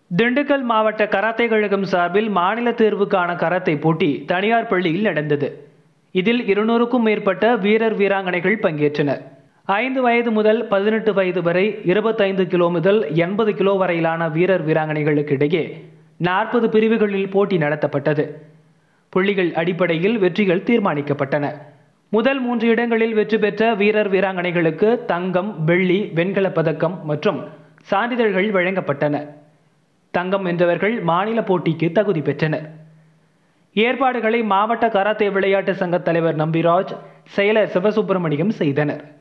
திண்டுக்கல் மாவட்ட கராத்தே கழகம் சார்பில் மாநில தேர்வுக்கான கராத்தே போட்டி தனியார் பள்ளியில் நடந்தது இதில் இருநூறுக்கும் மேற்பட்ட வீரர் வீராங்கனைகள் பங்கேற்றனர் ஐந்து வயது முதல் பதினெட்டு வயது வரை இருபத்தைந்து கிலோ முதல் எண்பது கிலோ வரையிலான வீரர் வீராங்கனைகளுக்கு இடையே நாற்பது பிரிவுகளில் போட்டி நடத்தப்பட்டது புள்ளிகள் அடிப்படையில் வெற்றிகள் தீர்மானிக்கப்பட்டன முதல் மூன்று இடங்களில் வெற்றி பெற்ற வீரர் வீராங்கனைகளுக்கு தங்கம் வெள்ளி வெண்கலப் பதக்கம் மற்றும் சான்றிதழ்கள் வழங்கப்பட்டன தங்கம் வென்றவர்கள் மாநில போட்டிக்கு தகுதி பெற்றனர் ஏற்பாடுகளை மாவட்ட கராத்தே விளையாட்டு சங்க தலைவர் நம்பிராஜ் செயலர் சிவசுப்பிரமணியம் செய்தனர்